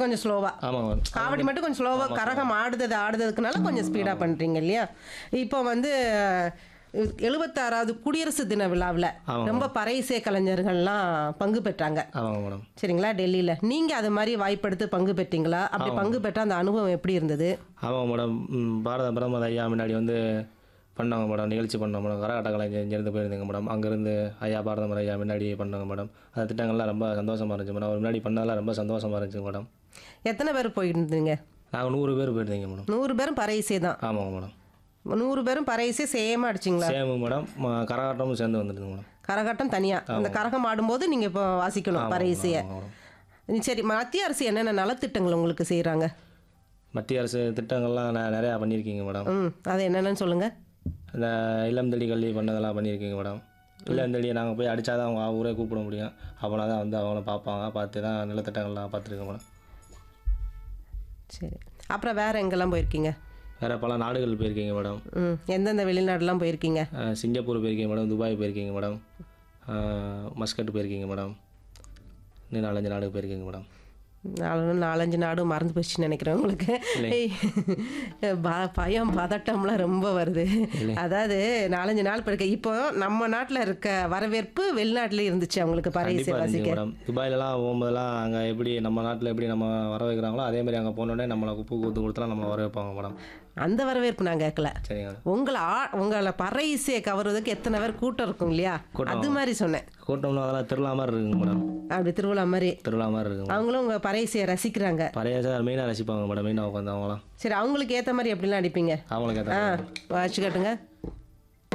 கொஞ்சம் ஸ்லோவா ஆமாங்க மேடம் காவடி மட்டும் கொஞ்சம் ஸ்லோவா கரகம் ஆடுறது ஆடுறதுக்குனால கொஞ்சம் ஸ்பீடா பண்றீங்க இல்லையா இப்போ வந்து எழுபத்தாறாவது குடியரசு தின விழாவில் ஆமாம். ரொம்ப பறையிசை கலைஞர்கள்லாம் பங்கு பெற்றாங்க ஆமாங்க மேடம் சரிங்களா டெல்லியில் நீங்கள் அது மாதிரி வாய்ப்பெடுத்து பங்கு பெற்றீங்களா அப்படி பங்கு பெற்ற அந்த அனுபவம் எப்படி இருந்தது ஆமாங்க மேடம் ம், பாரத பிரதமர் ஐயா முன்னாடி வந்து பண்ணாங்க மேடம் நிகழ்ச்சி பண்ணோம் மேடம் கரகாட்ட கலைஞர் இங்கேருந்து போயிருந்தேங்க மேடம் அங்கேருந்து ஐயா பாரதமர் ஐயா முன்னாடி பண்ணாங்க மேடம் அந்த திட்டங்கள்லாம் ரொம்ப சந்தோஷமாக இருந்துச்சு மேடம் அவர் முன்னாடி பண்ணதெல்லாம் ரொம்ப சந்தோஷமாக இருந்துச்சு மேடம் எத்தனை பேர் போயிருந்தீங்க நாங்கள் நூறு பேர் போயிருந்தீங்க மேடம் நூறு பேரும் பறையிசை தான் ஆமாங்க மேடம் நூறு பேரும் பறையிசை சேமாக அடிச்சிங்களா சேமு மேடம் ம- கரகாட்டமும் சேர்ந்து வந்துடுங்க மேடம் கரகாட்டம் தனியாக அந்த கரகம் ஆடும்போது நீங்கள் இப்போ வாசிக்கணும் பறையிசையை ஆமாங்க மேடம் சரி மத்திய அரசு என்னென்ன நலத்திட்டங்கள் உங்களுக்கு செய்கிறாங்க மத்திய அரசு திட்டங்கள்லாம் நெ- நிறையா பண்ணியிருக்கீங்க மேடம் ம் அது என்னென்னு சொல்லுங்கள் இந்த இல்லம் தேடி கல்வி பண்ணதெல்லாம் பண்ணியிருக்கீங்க மேடம் இல்லம் தேடி நாங்கள் போய் அடித்தா தான் அவங்க ஊரே கூப்பிட முடியும் அப்போனா தான் வந்து அவங்கள பார்ப்பாங்க பார்த்து தான் நிலத்திட்டங்கள்லாம் பார்த்துருக்கேன் மேடம் சரி அப்புறம் வேறு எங்கெல்லாம் போயிருக்கீங்க வேறு பல நாடுகள் போயிருக்கீங்க மேடம் ம் எந்தெந்த வெளிநாடுலாம் போயிருக்கீங்க அஹ் சிங்கப்பூர் போயிருக்கீங்க மேடம் துபாய் போயிருக்கீங்க மேடம் அஹ் மஸ்கட் போயிருக்கீங்க மேடம் இன்னும் நாலஞ்சு நாடுக்கு போயிருக்கீங்க மேடம் நாலு நாலஞ்சு நாடு மறந்து போச்சுன்னு நினைக்கிறேன் உங்களுக்கு ப- பயம் பதட்டம்லாம் ரொம்ப வருது அதாவது நாலஞ்சு நாள் பிறகு இப்போ நம்ம நாட்டில் இருக்க வரவேற்பு வெளிநாட்டில் இருந்துச்சு அவங்களுக்கு பறையிசை கண்டிப்பாக இருந்துச்சு வாசிக்க மேடம் துபாயிலலாம் போகும்போதெல்லாம் அங்கே எப்படி நம்ம நாட்டில் எப்படி நம்ம வர வைக்கிறாங்களோ அதே மாதிரி அங்கே போனோடனே நம்மளை உப்பு கூத்து கொடுத்தலாம் நம்மளை வர வைப்பாங்க மேடம் அந்த வரவேற்பு நான் கேட்கல சரிங்க மேடம் உங்களை ஆ உங்களை பறை இசையை கவர்றதுக்கு எத்தனை பேர் கூட்டம் இருக்கும் இல்லையா கூட்டம். அது மாதிரி சொன்னேன் கூட்டம்னா அதெல்லாம் திருவிழா மாதிரி இருக்குங்க மேடம் அப்படி திருவிழா மாதிரி திருவிழா மாதிரி இருக்குங்க அவங்களும் உங்கள் பறை இசையை ரசிக்கிறாங்க பழைய சார் மெயினாக ரசிப்பாங்க மேடம் மெயினாக உட்காந்து அவங்களாம் சரி அவங்களுக்கு ஏற்ற மாதிரி எப்படிலாம் அடிப்பீங்க அவங்களுக்கு ஆ ஏற்ற வாட்சி காட்டுங்க